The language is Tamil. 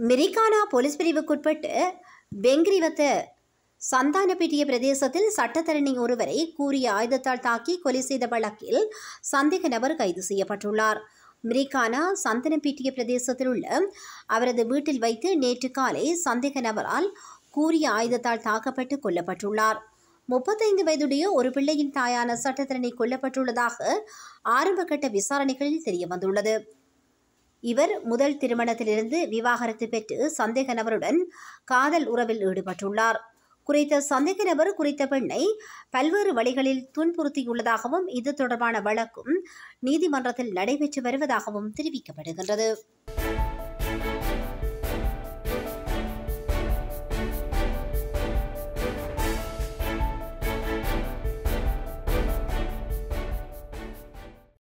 மிரிகானா போலீஸ் பிரிவுக்குட்பட்டு பெங்கிரிவத்த சந்தானப்பேட்டிய பிரதேசத்தில் சட்டத்தரணி ஒருவரை கூறிய ஆயுதத்தால் தாக்கி கொலை செய்த வழக்கில் சந்தேக நபர் கைது செய்யப்பட்டுள்ளார் மிரிகானா சந்தனப்பேட்டிய பிரதேசத்தில் உள்ள அவரது வீட்டில் வைத்து நேற்று காலை சந்தேக நபரால் கூறிய ஆயுதத்தால் தாக்கப்பட்டு கொல்லப்பட்டுள்ளார் முப்பத்தைந்து வயதுடைய ஒரு பிள்ளையின் தாயான சட்டத்தரணி கொல்லப்பட்டுள்ளதாக ஆரம்பகட்ட விசாரணைகளில் தெரியவந்துள்ளது இவர் முதல் திருமணத்திலிருந்து விவாகரத்து பெற்று சந்தேக நபருடன் காதல் உறவில் ஈடுபட்டுள்ளார் குறித்த சந்தேக நபர் குறித்த பெண்ணை பல்வேறு வழிகளில் துன்புறுத்தியுள்ளதாகவும் இது தொடர்பான வழக்கும் நீதிமன்றத்தில் நடைபெற்று வருவதாகவும் தெரிவிக்கப்படுகின்றது